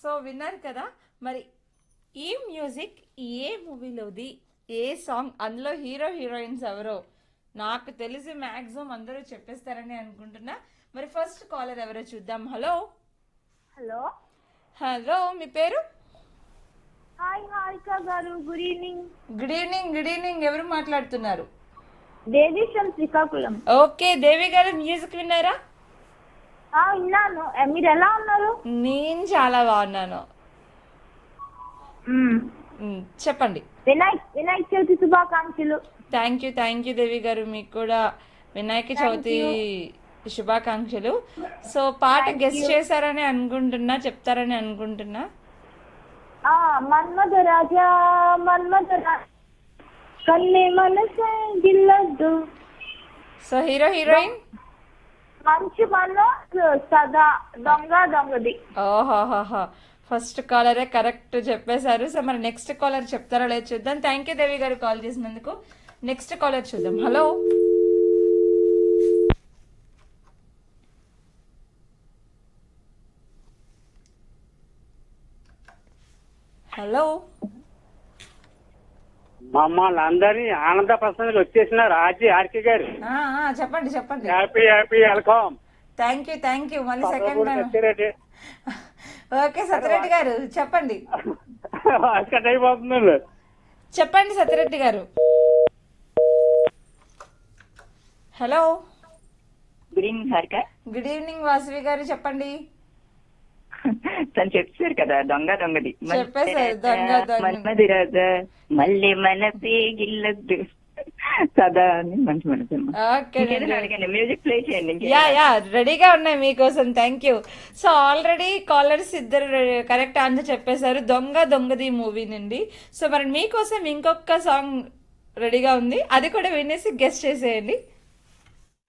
So విన్నారు కదా మరి ఈ మ్యూజిక్ ఏ మూవీలోది ఏ సాంగ్ అందులో హీరో హీరోయిన్స్ ఎవరో నాకు తెలిసి మ్యాక్సిమం అందరూ చెప్పేస్తారని అనుకుంటున్నా మరి ఫస్ట్ కాలర్ ఎవరో చూద్దాం హలో హలో హలో మీ పేరు హాయ్ హారిక గారు good evening good evening good evening ఎవరు మాట్లాడుతున్నారు దేవి ఫ్రమ్ శ్రీకాకుళం ఓకే దేవి గారు మ్యూజిక్ విన్నారా ఆ, విన్నాను ఏ, మీరు ఎలా ఉన్నారు నేను చాలా బాగున్నాను మ్మ్. మ్, చెప్పండి వినాయక్ వినాయక చవితి శుభాకాంక్షలు thank you thank you Devi గారు మీకు కూడా వినాయక చవితి శుభాకాంక్షలు సో పాట గెస్ట్ చేశారని అనుకుంటున్నా చెప్తారని అనుకుంటున్నా ఆ మన్మధ రాజా మన్మధ రాజా కన్నే మనసే గిల్లద్దు సో హీరో హీరోయిన్ మంచి మనోజ్ సదా దొంగ దొంగది ఓహోహోహో ఫస్ట్ కాలరే కరెక్ట్ చెప్పేశారు సో మరి నెక్స్ట్ కాలర్ చెప్తారో లేదు చూద్దాం థ్యాంక్ యూ దేవి గారు కాల్ చేసినందుకు నెక్స్ట్ కాలర్ చూద్దాం హలో హలో మమ్మల్ని అందరినీ ఆనంద ప్రసన్నలు వచ్చేసినారు ఆర్జీ ఆర్కే గారు ఆ, ఆ, చెప్పండి చెప్పండి happy happy welcome thank you thank you మళ్ళీ సెకండ్ పదకొండు టైం వచ్చారండి ఓకే సత్యరెడ్డి గారు చెప్పండి కట్ అయిపోతుందండి చెప్పండి సత్యరెడ్డి గారు hello good evening Harika good evening Vasavi గారు చెప్పండి తను చెప్పారు కదా దొంగ దొంగది చెప్పేశారు, దొంగ దొంగ. మన్మది రాజా మళ్ళీ మనసే గిల్లద్దు సదా అని మంచి మనసు ఓకే ఇంకేదైనా అడగండి మ్యూజిక్ ప్లే చేయండి ఇంకేదైనా. యా యా రెడీగా ఉన్నాయి మీకోసం thank you so already callers ఇద్దరు కరెక్ట్ ఆన్సర్ చెప్పేశారు దొంగ దొంగది మూవీ నుండి సో మరి మీకోసం ఇంకొక సాంగ్ రెడీగా ఉంది అది కూడా వినేసి గెస్ట్ చేసేయండి